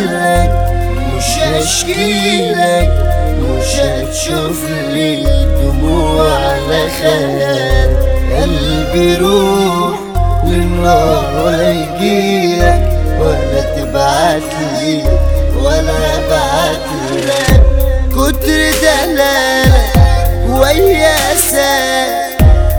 لك مش هشكيلك مش هتشوف لي دموع على خيال قلبي روح للنار ولا يجيلك ولا تبعتلي ولا ابعتلك كتر دلالك وياسك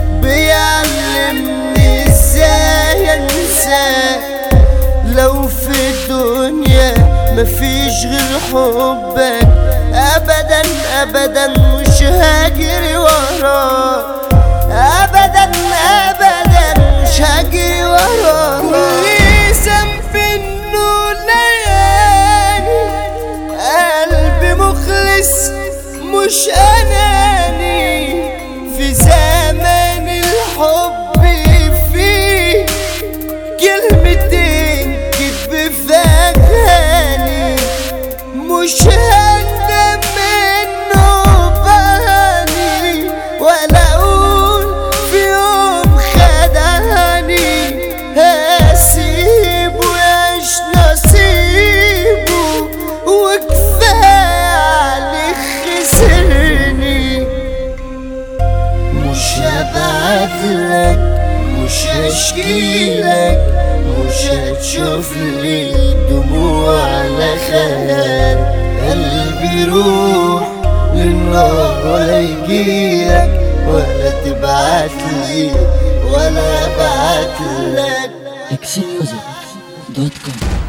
بيعلمني ازاي انساك لو في الدنيا مفيش غير حبك ابدا ابدا مش هاجري وراك ابدا ابدا مش هاجري وراك كل ذنب انه ليالي قلبي مخلص مش اناني في زمن الحب فيه كلمتين كدب فاكهاني مش هندم منه باني ولا اقول في يوم خدعني هسيبه يعيش نصيبه وكفايه عليه خسرني مش هبعتلك مش هشكيلك مش هتشوف لي دموع على خيال قلبي روح للنار ولا يجيلك ولا تبعتلي ولا ابعتلك اكسي ميوزك دوت كوم